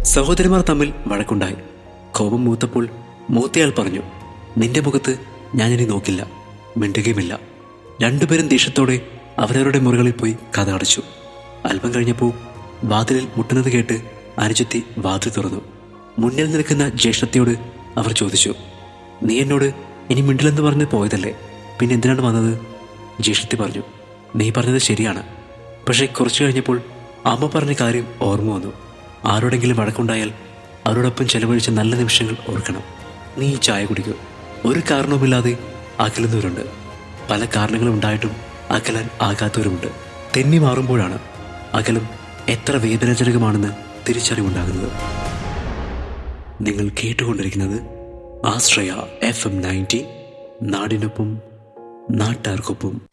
സഹോദരിമാർ തമ്മിൽ വഴക്കുണ്ടായി കോപം മൂത്തപ്പോൾ മൂത്തയാൾ പറഞ്ഞു നിന്റെ മുഖത്ത് ഞാൻ ഇനി നോക്കില്ല മിണ്ടുകയുമില്ല രണ്ടുപേരും ദേഷ്യത്തോടെ അവരവരുടെ മുറികളിൽ പോയി കഥ അടച്ചു അല്പം കഴിഞ്ഞപ്പോൾ വാതിലിൽ മുട്ടുന്നത് കേട്ട് അനുജത്തി വാതിൽ തുറന്നു മുന്നിൽ നിൽക്കുന്ന ജ്യേഷ്ഠത്തിയോട് അവർ ചോദിച്ചു നീ എന്നോട് ഇനി മിണ്ടില്ലെന്ന് പറഞ്ഞ് പോയതല്ലേ പിന്നെ എന്തിനാണ് വന്നത് ജ്യേഷ്ഠത്തി പറഞ്ഞു നീ പറഞ്ഞത് ശരിയാണ് പക്ഷേ കുറച്ചു കഴിഞ്ഞപ്പോൾ അമ്മ പറഞ്ഞ കാര്യം ഓർമ്മ വന്നു ആരോടെങ്കിലും വഴക്കുണ്ടായാൽ അവരോടൊപ്പം ചെലവഴിച്ച നല്ല നിമിഷങ്ങൾ ഓർക്കണം നീ ഈ ചായ കുടിക്കൂ ഒരു കാരണവുമില്ലാതെ അകലുന്നവരുണ്ട് പല കാരണങ്ങളും ഉണ്ടായിട്ടും അകലാൻ ആകാത്തവരുമുണ്ട് തെന്നി മാറുമ്പോഴാണ് അകലം എത്ര വേദനാജനകമാണെന്ന് തിരിച്ചറിവുണ്ടാകുന്നത് നിങ്ങൾ കേട്ടുകൊണ്ടിരിക്കുന്നത് ആശ്രയ എഫ് എം നയൻറ്റി നാടിനൊപ്പം നാട്ടാർക്കൊപ്പം